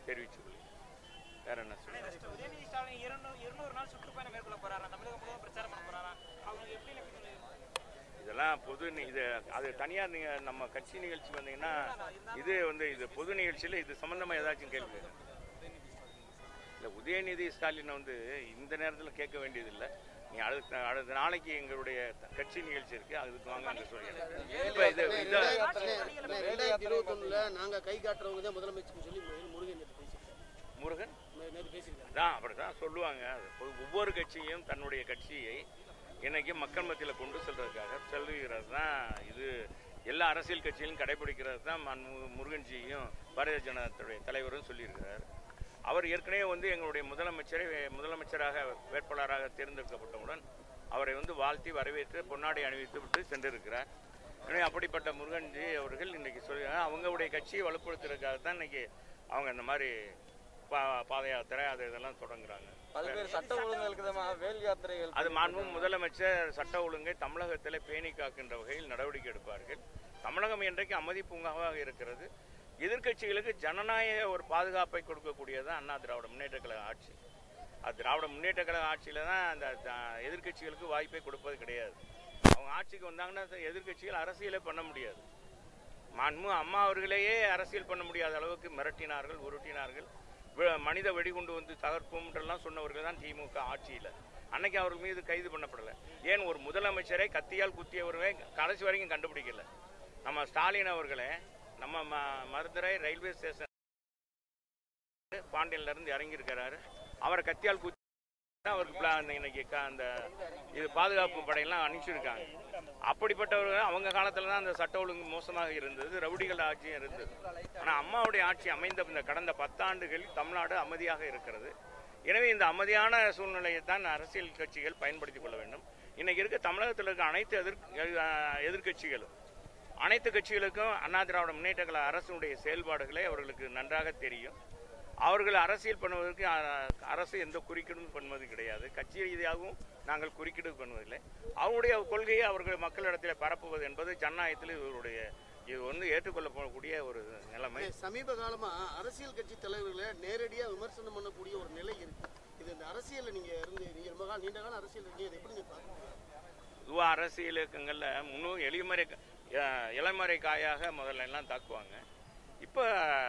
தெரிவிச்சு வேற என்ன சொல்ல நெக்ஸ்ட் உதயநிதி ஸ்டாலின் இருநூறு இருநூறு நாள் சுற்றுப்பயணம் மேற்கொள்ள போறாரா தமிழகம் முழுவதும் பிரச்சாரம் பண்ண போறாரா அவங்க எப்படி நினைக்கிறீங்க? இதெல்லாம் பொது நி- இது அது தனியார் நீங்க நம்ம கட்சி நிகழ்ச்சி வந்தீங்கன்னா இது வந்து இது பொது நிகழ்ச்சியில் இது சம்பந்தமா ஏதாச்சும் கேள்வி கேட்கணும். இல்ல உதயநிதி ஸ்டாலின் வந்து இந்த நேரத்தில் கேட்க வேண்டியதில்லை நீ அடுத்த அடுத்த நாளைக்கு எங்களுடைய த- கட்சி நிகழ்ச்சி இருக்கு அதுக்கு வாங்க அங்கே சொல்லிடுறேன் இப்போ இது இந்த ரெண்டாயிரத்தி இருபத்தொன்னுல நாங்க கை காட்டுறவங்க தான் முதலமைச்சர் சொல்லி முருகன் நேற்று பேசியிருக்காரு முருகன் நே- நேற்று பேசியிருக்காரு தான் அப்படிதான் சொல்லுவாங்க அது ஒ- ஒவ்வொரு கட்சியும் தன்னுடைய கட்சியை இன்னைக்கு மக்கள் மத்தியில் கொண்டு செல்றதுக்காக செல்லுகிறது தான் இது எல்லா அரசியல் கட்சியிலும் கடைபிடிக்கிறது தான் மன்மு- முருகன்ஜியும் பாரதிய ஜனதாவுடைய தலைவரும் சொல்லியிருக்கிறார் அவர் ஏற்கனவே வந்து எங்களுடைய முதலமைச்சரை வே- முதலமைச்சராக வேட்பாளராக தேர்ந்தெடுக்கப்பட்டவுடன் அவரை வந்து வாழ்த்தி வரவேற்று பொன்னாடை அணிவித்து விட்டு சென்றிருக்கிறார் எனவே அப்படிப்பட்ட முருகன்ஜி அவர்கள் இன்னைக்கு சொல்லி அவங்களுடைய கட்சியை வலுப்படுத்துறதுக்காக தான் இன்னைக்கு அவங்க இந்த மாதிரி பா பாத யாத்திரை அது இதெல்லாம் தொடங்குறாங்க பல்வேறு சட்ட ஒழுங்குகளுக்கு விதமாக வேல் யாத்திரைகள் அது மாண்பு முதலமைச்சர் சட்ட ஒழுங்கை தமிழகத்தில் பேணி காக்கின்ற வகையில் நடவடிக்கை எடுப்பார்கள் தமிழகம் இன்றைக்கு அமைதி பூங்காவாக இருக்கிறது எதிர்க்கட்சிகளுக்கு ஜனநாயக ஒரு பாதுகாப்பை கொடுக்கக்கூடியது அண்ணா திராவிட முன்னேற்ற கழக ஆட்சி அது திராவிட முன்னேற்ற கழக ஆட்சியில தான் அந்த த- எதிர்க்கட்சிகளுக்கு வாய்ப்பை கொடுப்பது கிடையாது அவங்க ஆட்சிக்கு வந்தாங்கன்னா அந்த எதிர்க்கட்சிகள் அரசியலே பண்ண முடியாது மாண்பு அம்மா அவர்களையே அரசியல் பண்ண முடியாத அளவுக்கு மிரட்டினார்கள் உருட்டினார்கள் வி- மனித வெடிகுண்டு வந்து தகர்ப்போம்ன்றெல்லாம் சொன்னவர்கள் தான் திமுக ஆட்சியில் அன்னைக்கு அவர்கள் மீது கைது பண்ணப்படலை ஏன் ஒரு முதலமைச்சரை கத்தியால் குத்தியவர்களே கடைசி வரைக்கும் கண்டுபிடிக்கல நம்ம ஸ்டாலின் அவர்களே நம்ம ம- மதுரை ரயில்வே ஸ்டேஷன் பாண்டியன்ல இருந்து இறங்கியிருக்கிறாரு அவரை கத்தியால் குத்தி தான் அவருக்கு பிளா- அந்த இன்னைக்கு க- அந்த இது பாதுகாப்பு படையெல்லாம் அனுப்பிச்சிருக்காங்க அப்படிப்பட்டவர்கள் அவங்க காலத்துல தான் அந்த சட்ட ஒழுங்கு மோசமாக இருந்தது ரவுடிகள் ஆட்சியும் இருந்தது ஆனா அம்மாவுடைய ஆட்சி அமைந்த இந்த கடந்த பத்தாண்டுகளில் தமிழ்நாடு அமைதியாக இருக்கிறது எனவே இந்த அமைதியான சூழ்நிலையை தான் அரசியல் கட்சிகள் பயன்படுத்திக் கொள்ள வேண்டும் இன்னைக்கு இருக்க தமிழகத்தில் இருக்க அனைத்து எதிர் அஹ் எதிர்க்கட்சிகளும் அனைத்து கட்சிகளுக்கும் அண்ணா திராவிட முன்னேற்ற கழக அரசுடைய செயல்பாடுகளை அவர்களுக்கு நன்றாக தெரியும் அவர்கள் அரசியல் பண்ணுவதற்கு அ- அரசு எந்த குறுக்கீடும் பண்ணுவது கிடையாது கட்சி ரீதியாகவும் நாங்கள் குறுக்கீடு பண்ணுவதில்லை அவருடைய கொள்கையை அவர்கள் மக்களிடத்தில் பரப்புவது என்பது ஜனநாயகத்தில் இவருடைய இது வந்து ஏற்றுக்கொள்ளப்படக்கூடிய ஒரு நிலைமை சமீப காலமா அரசியல் கட்சி தலைவர்களை நேரடியா விமர்சனம் பண்ணக்கூடிய ஒரு நிலை இருக்கு இது இந்த அரசியல்ல நீங்க இருந்து நீங்க ரொம்ப காலம் நீண்ட காலம் அரசியல் இருக்கீங்க இதை எப்படி நீங்க பாக்குறீங்க பொதுவாக அரசியல் இயக்கங்களில் முன்னும் எளிமறை அஹ், இளமறை காயாக முதல்ல எல்லாம் தாக்குவாங்க இப்போ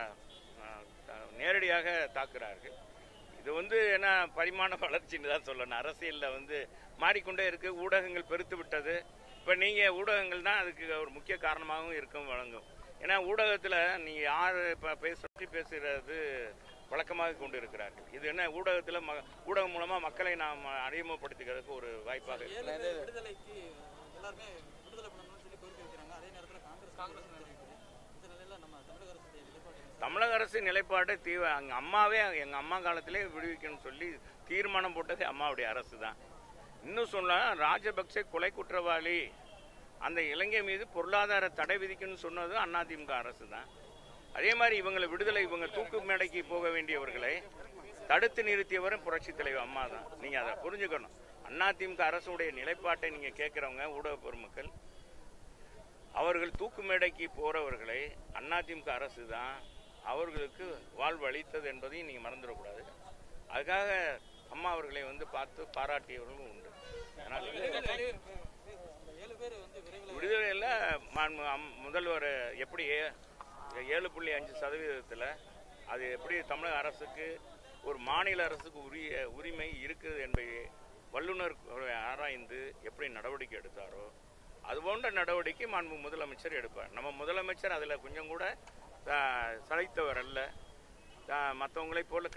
நேரடியாக தாக்குறார்கள் இது வந்து என்ன பரிமாண வளர்ச்சின்னு தான் சொல்லணும் அரசியலில் வந்து மாறிக்கொண்டே இருக்கு ஊடகங்கள் பெருத்து விட்டது இப்போ நீங்கள் ஊடகங்கள் தான் அதுக்கு ஒரு முக்கிய காரணமாகவும் இருக்கும் வழங்கும் ஏன்னா ஊடகத்தில் நீங்கள் யார் இப்போ பேச பேசுகிறது வழக்கமாக கொண்டு இருக்கிறார்கள் இது என்ன ஊடகத்தில் ம ஊடகம் மூலமாக மக்களை நாம் அறிமுகப்படுத்திக்கிறதுக்கு ஒரு வாய்ப்பாக இருக்கு. ஏழு பேர் விடுதலைக்கு எல்லாருமே விடுதலை பண்ணணும்னு சொல்லி கோரிக்கை வைக்கிறாங்க அதே நேரத்தில் காங்கிரஸ் காங்கிரஸ் தெரிவிக்குது இந்த நிலையில நம்ம தமிழக அரசுடைய நிலைப்பாடு என்ன? தமிழக அரசு நிலைப்பாடு தீவ அங்க அம்மாவே எங்க அம்மா காலத்திலே விடுவிக்கணும்னு சொல்லி தீர்மானம் போட்டது அம்மாவுடைய அரசு தான் இன்னும் சொன்னா ராஜபக்சே கொலை குற்றவாளி அந்த இலங்கை மீது பொருளாதார தடை விதிக்கணும்னு சொன்னது அதிமுக அரசு தான் அதே மாதிரி இவங்களை விடுதலை இவங்க தூக்கு மேடைக்கு போக வேண்டியவர்களை தடுத்து நிறுத்தியவரும் புரட்சி தலைவர் அம்மா தான் நீங்க அதை புரிஞ்சுக்கணும் அதிமுக அரசுடைய நிலைப்பாட்டை நீங்க கேட்கிறவங்க ஊடக பெருமக்கள் அவர்கள் தூக்கு மேடைக்கு போறவர்களை அதிமுக அரசு தான் அவர்களுக்கு வாழ்வு அளித்தது என்பதையும் நீங்க மறந்துடக்கூடாது அதுக்காக அம்மா அவர்களை வந்து பார்த்து பாராட்டியவர்களும் உண்டு அதனால இந்த ஏழு பேர் வந்து விரைவில் விடுதலையில் மாண்பு அம்- முதல்வர் எப்படி ஏ- ஏழு புள்ளி அஞ்சு சதவீதத்தில் அது எப்படி தமிழக அரசுக்கு ஒரு மாநில அரசுக்கு உரிய உரிமை இருக்குது என்பதை வல்லுநர் ஆராய்ந்து எப்படி நடவடிக்கை எடுத்தாரோ அது போன்ற நடவடிக்கை மாண்பு முதலமைச்சர் எடுப்பார் நம்ம முதலமைச்சர் அதில் கொஞ்சம் கூட ஆஹ், சளைத்தவர் அல்ல மற்றவங்களைப் போல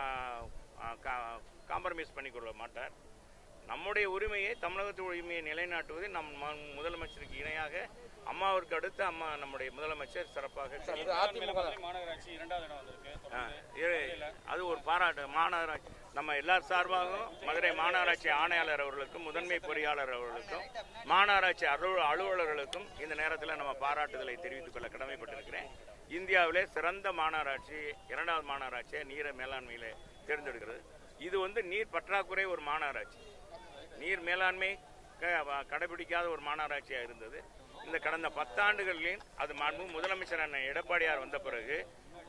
காம்ப்ரமைஸ் பண்ணிக்கொள்ள மாட்டார் நம்முடைய உரிமையை தமிழகத்து உரிமையை நிலைநாட்டுவது நம் ம- முதலமைச்சருக்கு இணையாக அம்மாவிற்கு அடுத்து அம்மா நம்முடைய முதலமைச்சர் சிறப்பாக இது அதிமுக மாநகராட்சி இரண்டாவது இடம் வந்திருக்கு ஆ, இ- அது ஒரு பாராட்டு மாநகராட்சி நம்ம எல்லார் சார்பாகவும் மதுரை மாநகராட்சி ஆணையாளர் அவர்களுக்கும் முதன்மை பொறியாளர் அவர்களுக்கும் மாநகராட்சி அலுவ அலுவலர்களுக்கும் இந்த நேரத்தில் நம்ம பாராட்டுதலை தெரிவித்துக் கொள்ள கடமைப்பட்டிருக்கிறேன் இந்தியாவிலே சிறந்த மாநகராட்சி இரண்டாவது மாநகராட்சியை நீரை மேலாண்மையில தேர்ந்தெடுக்கிறது இது வந்து நீர் பற்றாக்குறை ஒரு மாநகராட்சி நீர் மேலாண்மை க- வ- கடைபிடிக்காத ஒரு மாநகராட்சியாக இருந்தது இந்த கடந்த பத்தாண்டுகளில் அது மாண்பு முதலமைச்சர் அண்ணன் எடப்பாடியார் வந்த பிறகு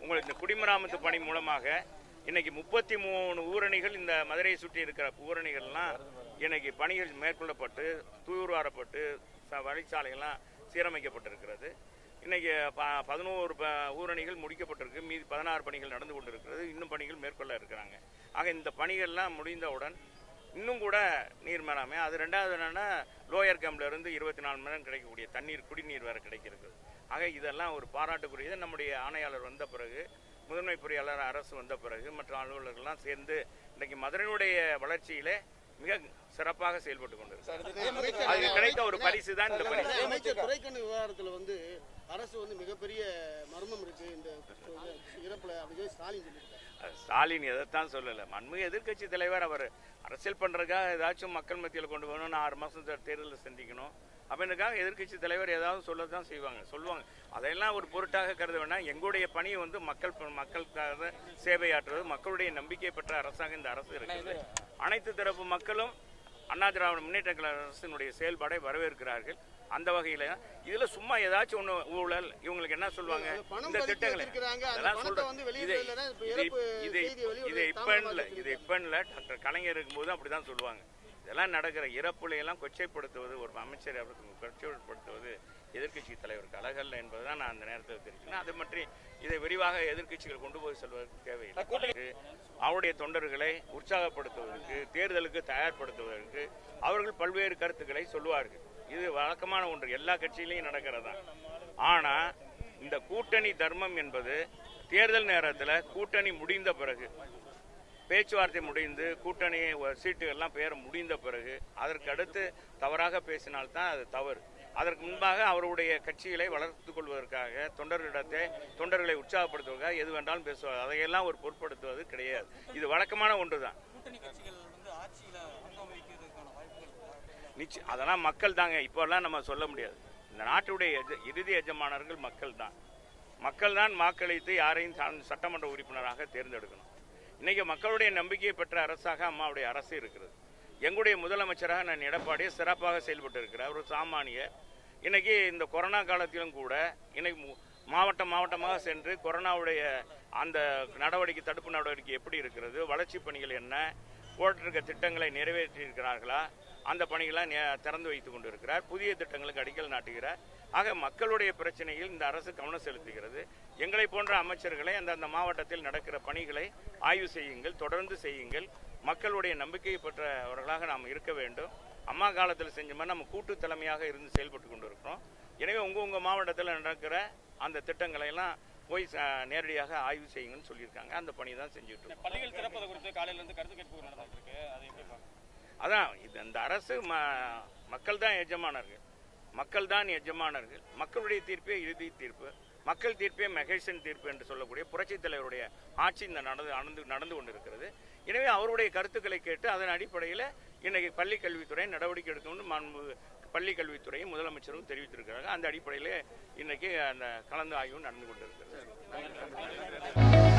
உங்களுக்கு இந்த குடிமராமத்து பணி மூலமாக இன்னைக்கு முப்பத்தி மூணு ஊரணிகள் இந்த மதுரையை சுற்றி இருக்கிற ஊரணிகள்லாம் இன்னைக்கு பணிகள் மேற்கொள்ளப்பட்டு தூர்வாரப்பட்டு ச- வழிச்சாலைகள்லாம் சீரமைக்கப்பட்டிருக்கிறது இன்னைக்கு ப பதினோரு ப ஊரணிகள் முடிக்கப்பட்டிருக்கு மீதி பதினாறு பணிகள் நடந்து கொண்டிருக்கிறது இன்னும் பணிகள் மேற்கொள்ள இருக்கிறாங்க ஆக இந்த பணிகள்லாம் முடிந்தவுடன் இன்னும் கூட நீர் மேலாமை அது ரெண்டாவது என்னன்னா லோயர் கேம்ப்ல இருந்து இருபத்தி நாலு மணி நேரம் கிடைக்கக்கூடிய தண்ணீர் குடிநீர் வேற கிடைக்கிறது ஆக இதெல்லாம் ஒரு பாராட்டுக்குரியது நம்முடைய ஆணையாளர் வந்த பிறகு முதன்மை பொறியாளர் அரசு வந்த பிறகு மற்ற அலுவலர்கள்லாம் சேர்ந்து இன்னைக்கு மதுரையினுடைய வளர்ச்சியிலே மிக சிறப்பாக செயல்பட்டு கொண்டிருக்கு அது கிடைத்த ஒரு பரிசு தான் இந்த பரிசு அமைச்சர் துரைக்கண்ணு விவகாரத்துல வந்து அரசு வந்து மிகப்பெரிய மர்மம் இருக்கு இந்த இறப்புல அப்படின்னு ஸ்டாலின் சொல்லியிருக்காரு அது ஸ்டாலின் எதைத்தான் சொல்லலை மண்மிகு எதிர்க்கட்சி தலைவர் அவர் அரசியல் பண்றதுக்காக ஏதாச்சும் மக்கள் மத்தியில் கொண்டு போகணும் நான் ஆறு மாசம் தேர்தலில் சந்திக்கணும் அப்படின்றதுக்காக எதிர்க்கட்சி தலைவர் ஏதாவது சொல்லத்தான் செய்வாங்க சொல்லுவாங்க அதையெல்லாம் ஒரு பொருட்டாக கருத வேண்டாம் எங்களுடைய பணி வந்து மக்கள் ப- மக்களுக்காக சேவையாற்றுவது மக்களுடைய நம்பிக்கை பெற்ற அரசாக இந்த அரசு இருக்குது அனைத்து தரப்பு மக்களும் அண்ணா திராவிட முன்னேற்ற கழக அரசினுடைய செயல்பாடை வரவேற்கிறார்கள் அந்த வகையில இதுல சும்மா ஏதாச்சும் ஒண்ணு ஊழல் இவங்களுக்கு என்ன சொல்லுவாங்க அது பணம் இந்த பதுக்கி திட்டங்களை வச்சிருக்கிறாங்க. அந்த அதெல்லாம் பணத்தை சொல்றேன். வந்து இது வெளியிடலைன்னா இப்ப இது இறப்பு இது செய்தி வெளியிடுறது இது இப்ப தாமதமா இல்ல இது இப்ப இல்ல டாக்டர் கலைஞர் இருக்கும்போது அப்படிதான் சொல்லுவாங்க இதெல்லாம் நடக்கிற இறப்புல எல்லாம் கொச்சைப்படுத்துவது ஒரு அமைச்சர் அவருக்கு கொச்சைப்படுத்துவது எதிர்க்கட்சி தலைவருக்கு அழகல்ல என்பதுதான் நான் அந்த நேரத்தில் தெரிவிக்கிறேன் அது பற்றி இதை விரிவாக எதிர்க்கட்சிகள் கொண்டு போய் செல்வதற்கு தேவையில்லை அவருடைய தொண்டர்களை உற்சாகப்படுத்துவதற்கு தேர்தலுக்கு தயார்படுத்துவதற்கு அவர்கள் பல்வேறு கருத்துக்களை சொல்லுவார்கள் இது வழக்கமான ஒன்று எல்லா கட்சியிலையும் நடக்கிறதா ஆனா இந்த கூட்டணி தர்மம் என்பது தேர்தல் நேரத்தில் கூட்டணி முடிந்த பிறகு பேச்சுவார்த்தை முடிந்து கூட்டணி ஒ- சீட்டுகள்லாம் பெயர் முடிந்த பிறகு அதற்கு அடுத்து தவறாக பேசினால்தான் அது தவறு அதற்கு முன்பாக அவருடைய கட்சிகளை வளர்த்துக் கொள்வதற்காக தொண்டர்களிடத்தை தொண்டர்களை உற்சாகப்படுத்துவதற்காக எது வேண்டாலும் பேசுவார் அதையெல்லாம் ஒரு பொருட்படுத்துவது கிடையாது இது வழக்கமான ஒன்றுதான் கூட்டணி கட்சிகள் வந்து ஆட்சியில அங்கம் வகிக்கிறதுக்கான வாய்ப்புகள் இருக்கா? நிச்சயம் அதெல்லாம் மக்கள் தாங்க இப்போல்லாம் நம்ம சொல்ல முடியாது இந்த நாட்டுடைய எஜ- இறுதி எஜமானர்கள் மக்கள் தான் மக்கள் தான் வாக்களித்து யாரையும் சார்ந்த சட்டமன்ற உறுப்பினராக தேர்ந்தெடுக்கணும் இன்னைக்கு மக்களுடைய நம்பிக்கையை பெற்ற அரசாக அம்மாவுடைய அரசு இருக்கிறது எங்களுடைய முதலமைச்சராக நான் எடப்பாடியை சிறப்பாக செயல்பட்டு இருக்கிறார் ஒரு சாமானியர் இன்னைக்கு இந்த கொரோனா காலத்திலும் கூட இன்னைக்கு மு- மாவட்டம் மாவட்டமாக சென்று கொரோனாவுடைய அந்த நடவடிக்கை தடுப்பு நடவடிக்கை எப்படி இருக்கிறது வளர்ச்சி பணிகள் என்ன போட்டிருக்க திட்டங்களை நிறைவேற்றி இருக்கிறார்களா அந்த பணிகளை நே- திறந்து வைத்துக் கொண்டிருக்கிறார் புதிய திட்டங்களுக்கு அடிக்கல் நாட்டுகிறார் ஆக மக்களுடைய பிரச்சனையில் இந்த அரசு கவனம் செலுத்துகிறது எங்களை போன்ற அமைச்சர்களை அந்தந்த மாவட்டத்தில் நடக்கிற பணிகளை ஆய்வு செய்யுங்கள் தொடர்ந்து செய்யுங்கள் மக்களுடைய நம்பிக்கை பெற்றவர்களாக நாம் இருக்க வேண்டும் அம்மா காலத்தில் செஞ்ச மாதிரி நம்ம கூட்டு தலைமையாக இருந்து செயல்பட்டு கொண்டிருக்கிறோம் எனவே உங்க உங்க மாவட்டத்தில் நடக்கிற அந்த திட்டங்களை எல்லாம் போய் ச- நேரடியாக ஆய்வு செய்யுங்கன்னு சொல்லியிருக்காங்க அந்த பணி தான் செஞ்சுட்டு இருக்கோம் பள்ளிகள் திறப்பது குறித்து காலையில இருந்து கருத்து கேட்பு நடந்துட்டு இருக்கு அது எப்படி பார்க்கணும் அதான் இது அந்த அரசு ம மக்கள் தான் எஜமானர்கள் மக்கள் தான் எஜமானர்கள் மக்களுடைய தீர்ப்பே இறுதி தீர்ப்பு மக்கள் தீர்ப்பே மெகேஷன் தீர்ப்பு என்று சொல்லக்கூடிய புரட்சித் தலைவருடைய ஆட்சி இந்த நடந்து நடந்து நடந்து கொண்டிருக்கிறது எனவே அவருடைய கருத்துக்களை கேட்டு அதன் அடிப்படையில் இன்னைக்கு பள்ளி கல்வித்துறை நடவடிக்கை எடுக்கணும்னு மாண்பு பள்ளி கல்வித்துறையும் முதலமைச்சரும் தெரிவித்திருக்கிறாங்க அந்த அடிப்படையில் இன்னைக்கு அந்த கலந்து ஆய்வு நடந்து கொண்டிருக்கிறது